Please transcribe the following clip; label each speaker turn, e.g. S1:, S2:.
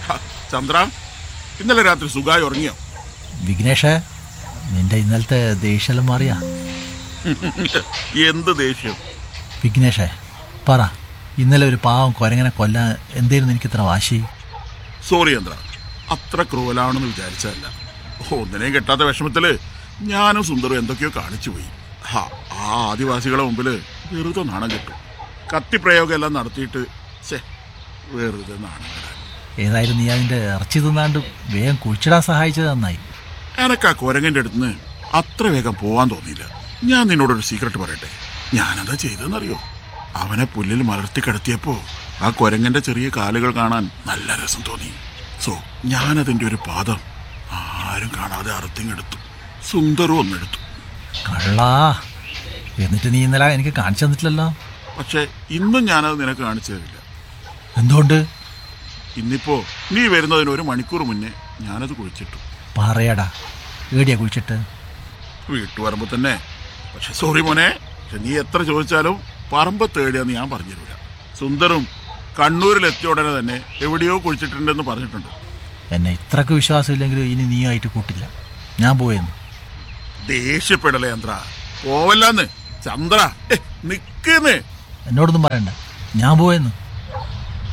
S1: ഹ, ചന്ദ്ര ഇന്നലെ രാത്രി സുഖമായി ഉറങ്ങിയോ
S2: വിഘ്നേഷ് നിന്റെ ഇന്നലത്തെ ദേഷ്യമെല്ലാം മാറിയാ
S1: എന്ത് ദേഷ്യം
S2: വിഘ്നേഷേ പറ ഇന്നലെ ഒരു പാവം കൊരങ്ങനെ കൊല്ലാൻ എന്തേലും എനിക്ക് ഇത്ര വാശി
S1: സോറി ചന്ദ്ര അത്ര ക്രൂവലാണെന്ന് വിചാരിച്ചതല്ല ഒന്നിനെയും കെട്ടാത്ത വിഷമത്തില് ഞാനും സുന്ദറും എന്തൊക്കെയോ കാണിച്ചു പോയി ഹാ, ആ ആദിവാസികളെ മുമ്പില് വെറുതെ നാണം കിട്ടും കത്തിപ്രയോഗം എല്ലാം നടത്തിയിട്ട് ഛേ വെറുതെ നാണം കെടാൻ
S2: ഏതായാലും നീ അതിന്റെ ഇറച്ചി തിന്നാണ്ട് വേഗം കുഴിച്ചിടാൻ സഹായിച്ചത് നന്നായി
S1: എനക്ക് ആ കുരങ്ങന്റെ അടുത്തുനിന്ന് അത്ര വേഗം പോവാൻ തോന്നിയില്ല ഞാൻ നിന്നോടൊരു സീക്രട്ട് പറയട്ടെ ഞാനതാ ചെയ്തെന്നറിയോ അവനെ പുല്ലിൽ മലർത്തി കിടത്തിയപ്പോ ആ കുരങ്ങന്റെ ചെറിയ കാലുകൾ കാണാൻ നല്ല രസം തോന്നി സോ ഞാനതിന്റെ ഒരു പാദം ആരും കാണാതെ അറുത്തിങ്ങെടുത്തു സുന്ദറും ഒന്നെടുത്തു
S2: കള്ളാ എന്നിട്ട് നീ ഇന്നലെ എനിക്ക് കാണിച്ചു തന്നിട്ടില്ലല്ലോ
S1: പക്ഷെ ഇന്നും ഞാനത് നിനക്ക് കാണിച്ചു തരില്ല
S2: എന്തുകൊണ്ട്
S1: ഇന്നിപ്പോ നീ വരുന്നതിന് ഒരു മണിക്കൂർ മുന്നേ ഞാനത് കുഴിച്ചിട്ടു
S2: പറയടാ ഏടിയാ കുഴിച്ചിട്ട്
S1: വീട്ടുപറമ്പ് തന്നെ പക്ഷെ സോറി മോനെ പക്ഷെ നീ എത്ര ചോദിച്ചാലും പറമ്പ് തേടിയാന്ന് ഞാൻ പറഞ്ഞിരില്ല സുന്ദറും കണ്ണൂരിൽ എത്തിയ ഉടനെ തന്നെ എവിടെയോ കുഴിച്ചിട്ടുണ്ടെന്ന് പറഞ്ഞിട്ടുണ്ട്
S2: എന്നെ ഇത്രക്ക് വിശ്വാസമില്ലെങ്കിലും ഇനി നീയായിട്ട് കൂട്ടില്ല ഞാൻ പോയെന്ന്
S1: ദേഷ്യപ്പെടലേ ചന്ദ്ര പോവല്ലാന്ന് ചന്ദ്ര ഏ, നിക്കുന്നേ
S2: എന്നോടൊന്നും പറയണ്ട ഞാൻ പോയെന്ന്